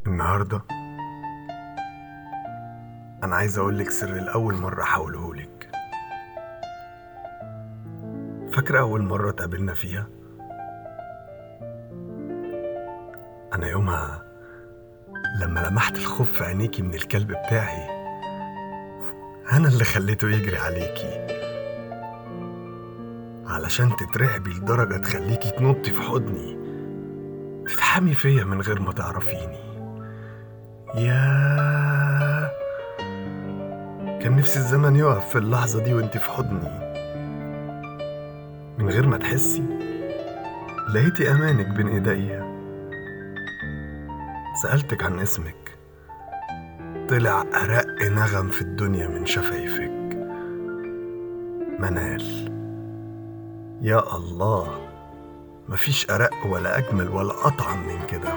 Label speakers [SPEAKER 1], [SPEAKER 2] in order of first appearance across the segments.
[SPEAKER 1] النهاردة أنا عايز أقولك سر لأول مرة هقولهولك فاكرة أول مرة اتقابلنا فيها؟ أنا يومها لما لمحت الخوف في عينيكي من الكلب بتاعي أنا اللي خليته يجري عليكي علشان تترعبي لدرجة تخليكي تنطي في حضني تتحمي فيا من غير ما تعرفيني يا كان نفسي الزمن يقف في اللحظة دي وانت في حضني من غير ما تحسي لقيتي أمانك بين إيديا سألتك عن اسمك طلع أرق نغم في الدنيا من شفايفك منال يا الله مفيش أرق ولا أجمل ولا أطعم من كده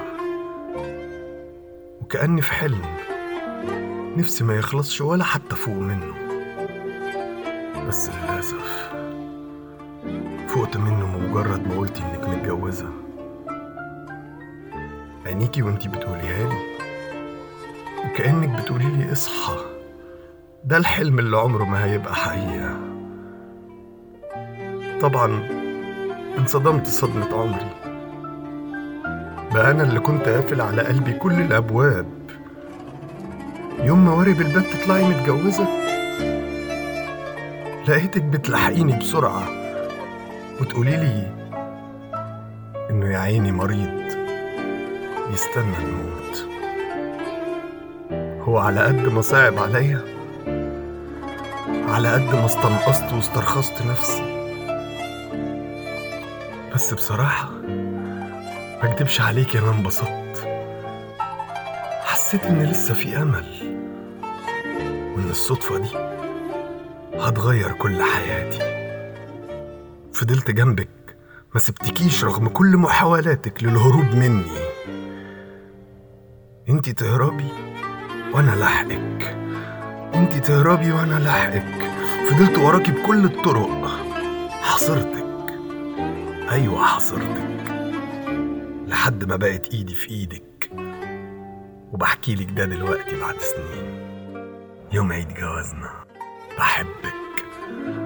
[SPEAKER 1] وكأني في حلم نفسي ما يخلصش ولا حتى فوق منه بس للأسف فقت منه بمجرد ما قلتي إنك متجوزة عينيكي وانتي بتقوليها لي وكأنك بتقولي لي اصحى ده الحلم اللي عمره ما هيبقى حقيقة طبعا انصدمت صدمة عمري بقى أنا اللي كنت قافل على قلبي كل الأبواب يوم ما وارب الباب تطلعي متجوزة لقيتك بتلحقيني بسرعة وتقولي لي إنه يا عيني مريض يستنى الموت هو على قد ما صعب عليا على قد ما استنقصت واسترخصت نفسي بس بصراحة ما اكدبش عليك انا انبسطت حسيت ان لسه في امل وان الصدفة دي هتغير كل حياتي فضلت جنبك ما سبتكيش رغم كل محاولاتك للهروب مني انتي تهربي وانا لاحقك انتي تهربي وانا لاحقك فضلت وراكي بكل الطرق حصرتك ايوه حصرتك لحد ما بقت ايدي في ايدك وبحكي لك ده دلوقتي بعد سنين يوم عيد جوازنا بحبك